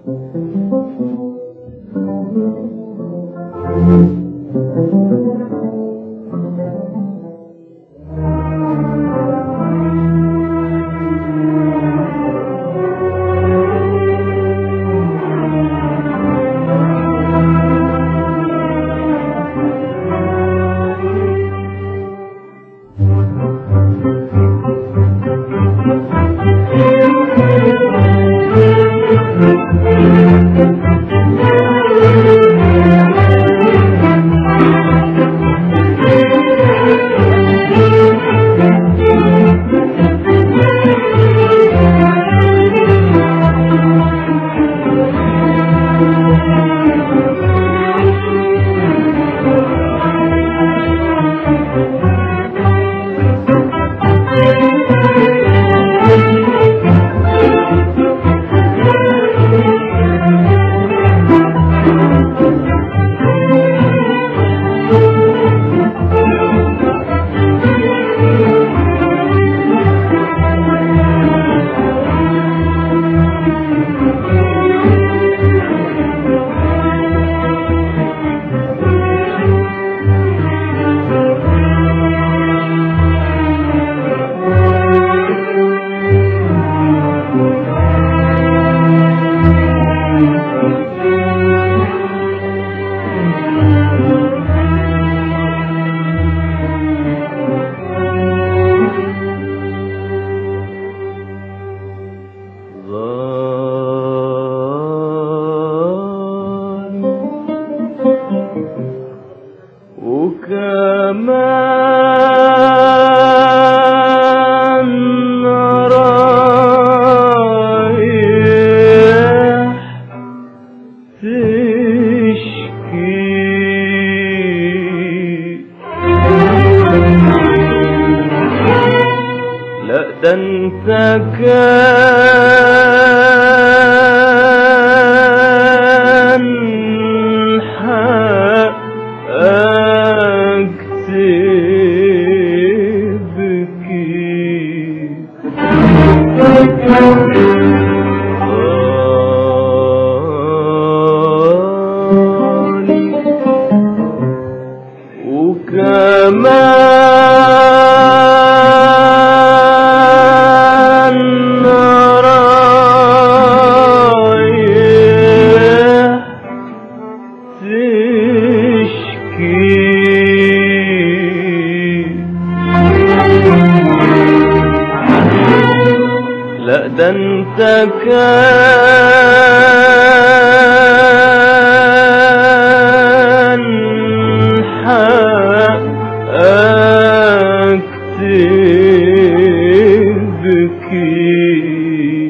وكمان رايح تشكي لا ده انت كان حقك تبكي وكمان رايح تشكي لا ده انت كان حقك تبكي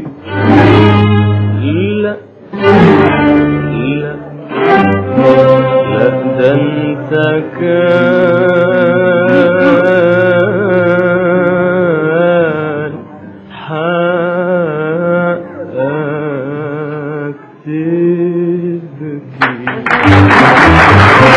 لا لا لا ده انت كان حقك تبكي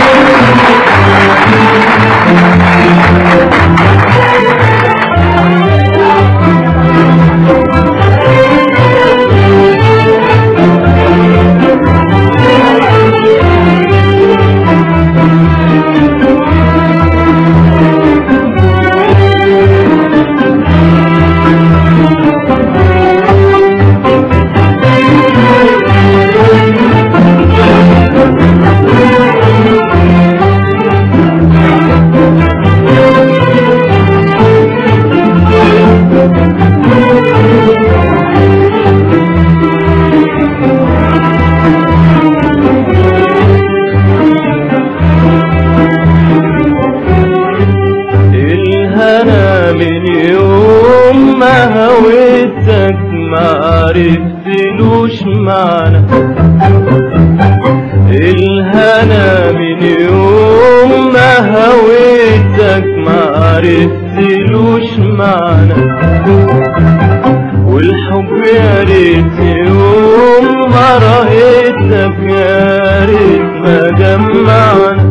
الهنا من يوم ما هويتك ما عرفتلوش معنى الهنا من يوم ما هويتك ما عرفتلوش معنى والحب يا ريت يوم ما رأيتك يا ريت ما جمعنا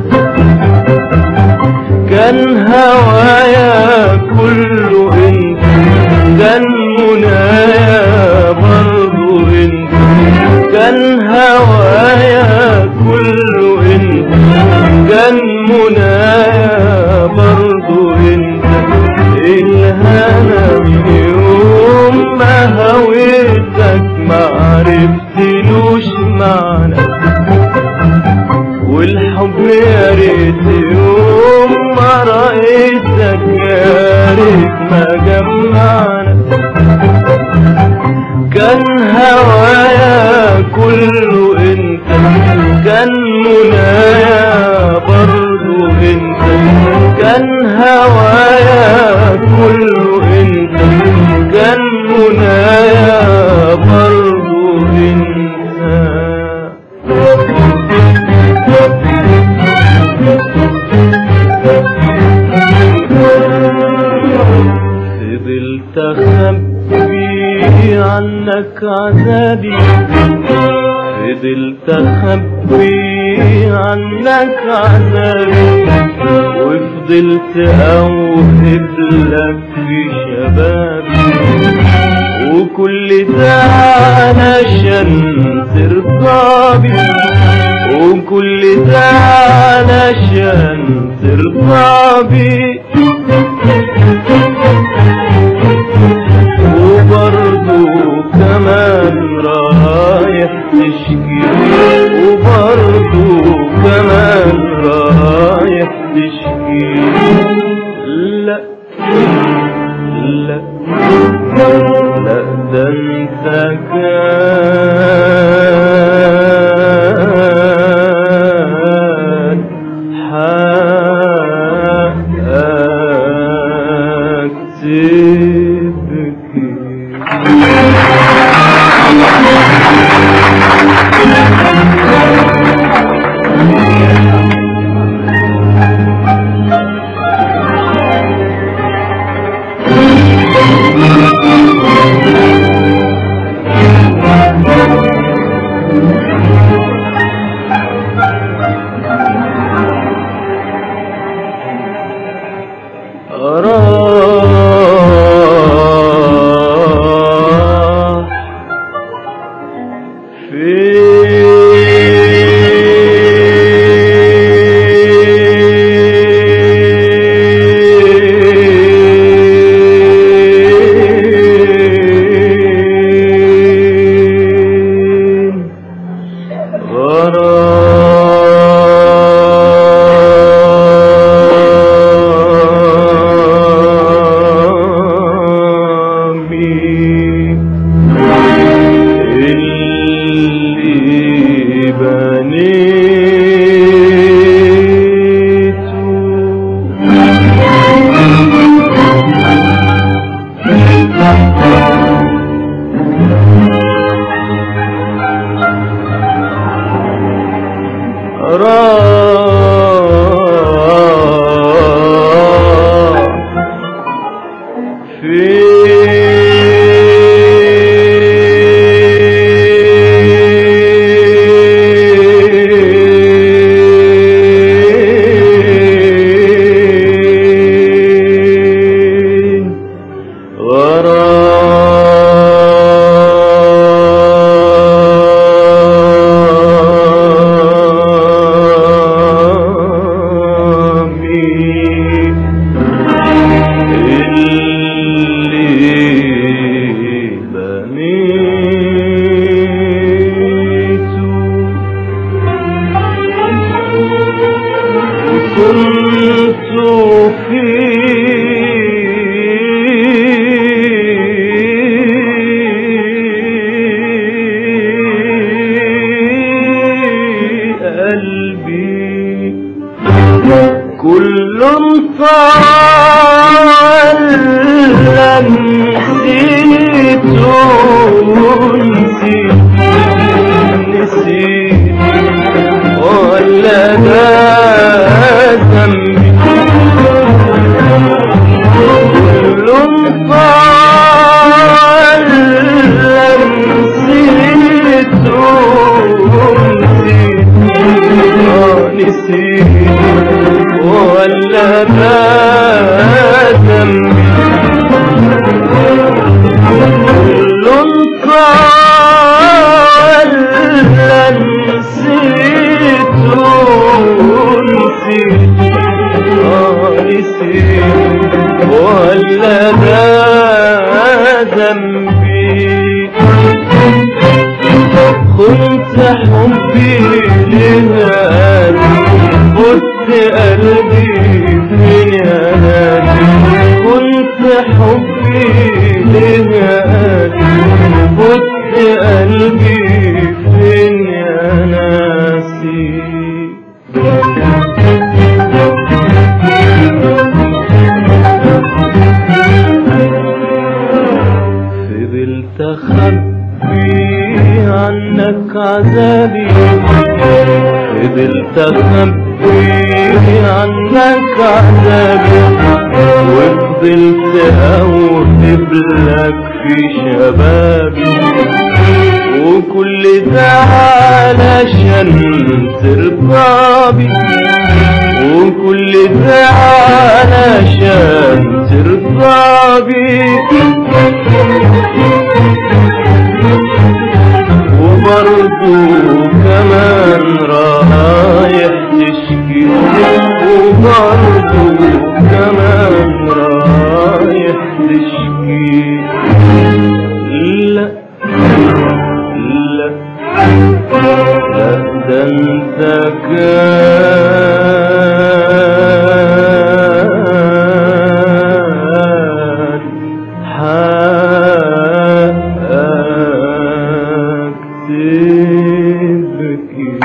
كان هوايا كله انت كان منايا برضو انت كان كان هوايا كله انت كان منايا برضو انت الهنا من يوم ما هويتك ما عرفتلوش معنى والحب يا ريت يوم ما رأيتك يا ريت ما جمعنا كان هوايا كله انت كان منايا برضو انت كان هوايا كله انت كان منايا برضو انت فضلت اخبي عنك عذابي فضلت اخبي عنك عذابي وفضلت اوهب لك في شبابي وكل ده علشان ترضى بي وكل ده علشان ترضى بي وبرضو كمان رايح تشكي وبرضو كمان رايح تشكي لا لا لا ده انت كان حقك تبكي راح فين غرامي اللي بنيته راح فين غرامي اللي بنيته كنت في قلبي كل طال نسيت نسيت نسيت ولا ده ذنبي كل طال نسيت نسيت نسيت ولا ده ذنبي كل قال حبي لناس كنت قلبي فين يا ناس كنت حبي لناس كنت قلبي فين يا ناسي فضلت اخبي عنك عذابي فضلت اخبي عنك عذابي وفضلت اوهب لك في شبابي وكل ده علشان ترضى وكل ده علشان ترضى وبرضو كمان رايح تشكي وبرضو كمان رايح تشكي لا لا لا ده انت كان حقك تبكي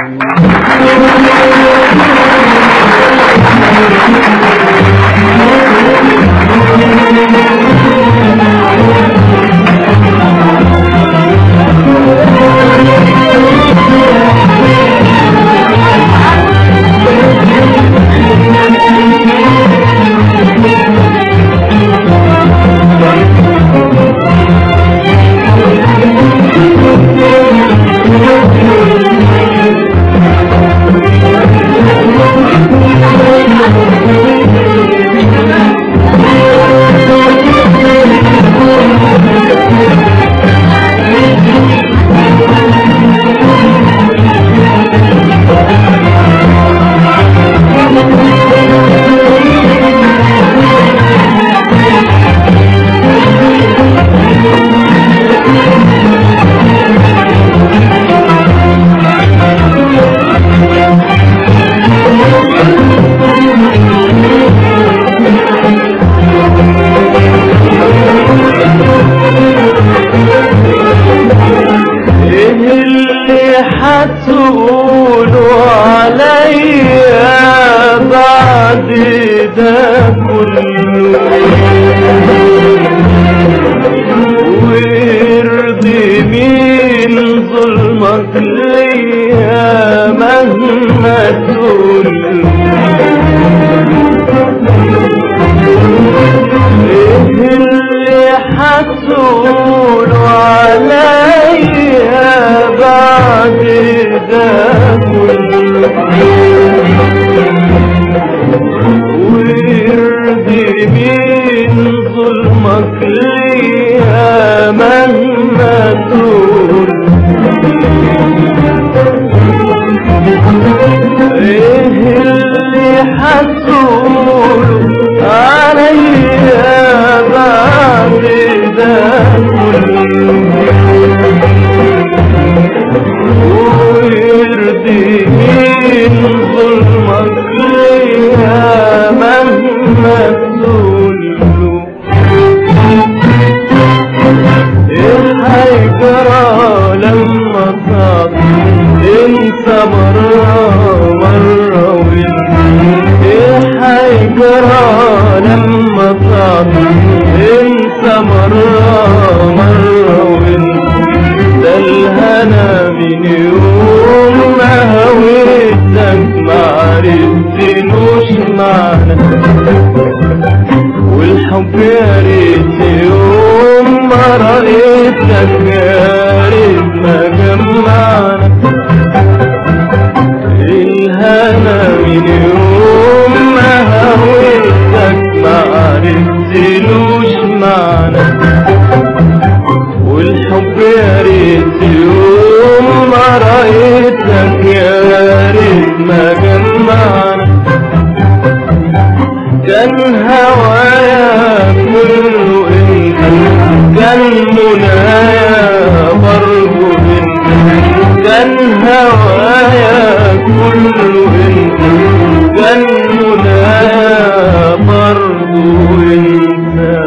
ايه اللي هتقولوا عليا بعد ده كله ويرضي مين ظلمك ليا مهما تقول ايه اللي هتقولوا عليا بعد ده كله ويرضي مين ظلمك ليا مهما تقول ايه اللي هتقولوا عليا بعد ده كله ويرضي مين ظلمك ليا مهما تقوله ايه هيجرى لما صعب انت مرة مرة وانت ايه هيجرى لما صعب انت مرة مرة وانت ده الهنا من يوم ما هويتك معرفتلوش معنى والحب يا ريت يوم ما رأيتك يا ريت ما جمعنا الهنا من يوم ما هويتك ما عرفتلوش معنى والحب يا ريت يوم ما رأيتك يا ريت ما جمعنا كان هوايا كله انت كان منايا برضو انت كان هوايا كله انت كان منايا برضو انت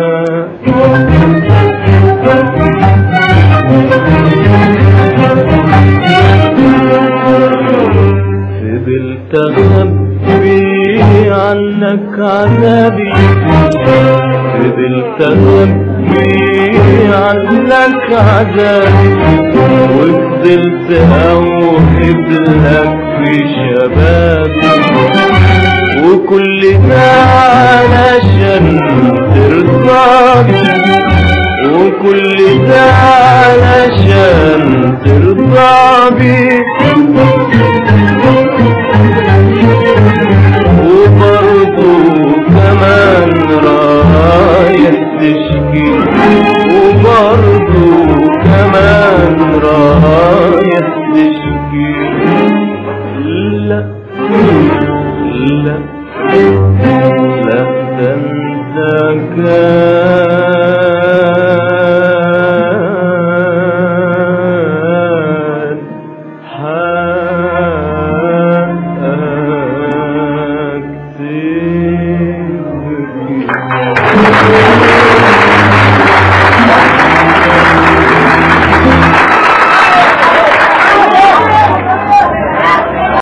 فضلت اخبي عنك عذابي فضلت اخبي عنك عذابي وفضلت اوهب لك في شبابي وكل ده علشان ترضى وكل ده علشان ترضى بي وبرضو كمان رايح تشكي وبرضو كمان رايح تشكي لا لا لا ده انت كان